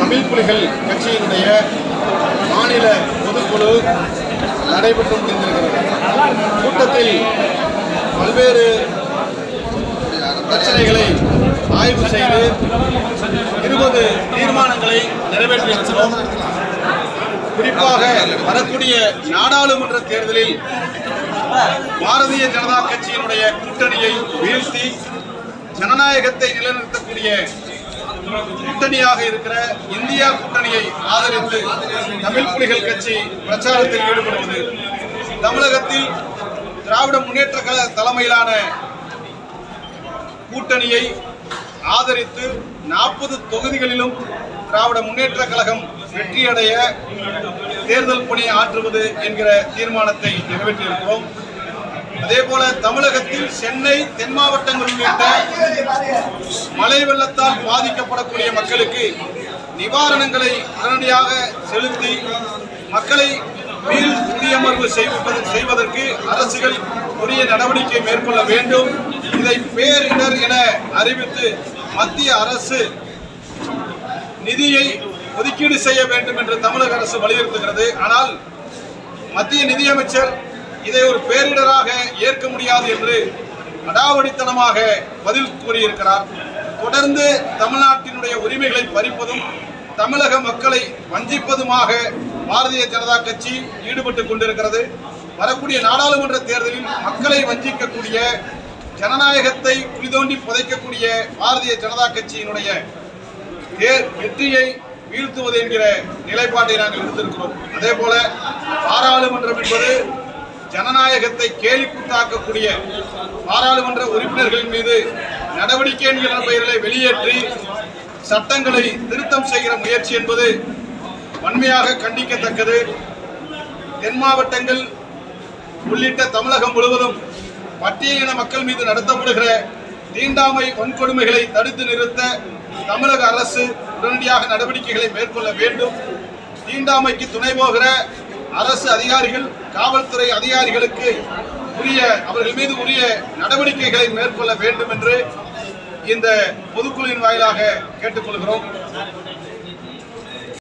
தமிழ் புலிகள் கட்சியினுடைய மாநில பொதுக்குழு நடைபெற்று முடிந்திருக்கிறது கூட்டத்தில் பல்வேறு பிரச்சனைகளை ஆய்வு செய்து இருபது தீர்மானங்களை நிறைவேற்றியிருக்கிறோம் குறிப்பாக வரக்கூடிய நாடாளுமன்ற தேர்தலில் பாரதிய ஜனதா கட்சியினுடைய கூட்டணியை வீழ்த்தி ஜனநாயகத்தை நிலைநிறுத்தக்கூடிய கூட்டணியாக இருக்கிற இந்தியா கூட்டணியை ஆதரித்து தமிழ் புலிகள் கட்சி பிரச்சாரத்தில் ஈடுபடுவது தமிழகத்தில் திராவிட முன்னேற்ற கழக தலைமையிலான கூட்டணியை ஆதரித்து நாற்பது தொகுதிகளிலும் திராவிட முன்னேற்ற கழகம் வெற்றியடைய தேர்தல் பணி ஆற்றுவது என்கிற தீர்மானத்தை நிறைவேற்றியிருக்கிறோம் அதே போல தமிழகத்தில் சென்னை தென் மாவட்டங்கள் உள்ளிட்ட மழை வெள்ளத்தால் பாதிக்கப்படக்கூடிய மக்களுக்கு நிவாரணங்களை உடனடியாக செலுத்தி மக்களை மீள் குடியமர்வு செய்வது செய்வதற்கு அரசுகள் உரிய நடவடிக்கை மேற்கொள்ள வேண்டும் இதை பேரிடர் என அறிவித்து மத்திய அரசு நிதியை ஒதுக்கீடு செய்ய வேண்டும் என்று தமிழக அரசு வலியுறுத்துகிறது ஆனால் மத்திய நிதியமைச்சர் இதை ஒரு பேரிடராக ஏற்க முடியாது என்று அடாவடித்தனமாக பதில் கூறியிருக்கிறார் தொடர்ந்து தமிழ்நாட்டினுடைய உரிமைகளை பறிப்பதும் தமிழக மக்களை வஞ்சிப்பதுமாக பாரதிய ஜனதா கட்சி ஈடுபட்டுக் கொண்டிருக்கிறது வரக்கூடிய நாடாளுமன்ற தேர்தலில் மக்களை வஞ்சிக்கக்கூடிய ஜனநாயகத்தை குளிதோண்டி புதைக்கக்கூடிய பாரதிய ஜனதா கட்சியினுடைய தேர் வெற்றியை வீழ்த்துவது என்கிற நிலைப்பாட்டை நாங்கள் எடுத்திருக்கிறோம் அதே போல பாராளுமன்றம் என்பது ஜனநாயகத்தை கேலிக்குத்தாக்கக்கூடிய பாராளுமன்ற உறுப்பினர்களின் மீது நடவடிக்கை என்கிற பெயர்களை வெளியேற்றி சட்டங்களை திருத்தம் செய்கிற முயற்சி என்பது வன்மையாக கண்டிக்கத்தக்கது தென் மாவட்டங்கள் உள்ளிட்ட தமிழகம் முழுவதும் பட்டியலின மக்கள் மீது நடத்தப்படுகிற தீண்டாமை வன்கொடுமைகளை தடுத்து நிறுத்த தமிழக அரசு உடனடியாக நடவடிக்கைகளை மேற்கொள்ள வேண்டும் தீண்டாமைக்கு துணை போகிற அரசு அதிகாரிகள் காவல்துறை அதிகாரிகளுக்கு உரிய அவர்கள் மீது உரிய நடவடிக்கைகளை மேற்கொள்ள வேண்டும் என்று இந்த பொதுக்குழுவின் வாயிலாக கேட்டுக்கொள்கிறோம்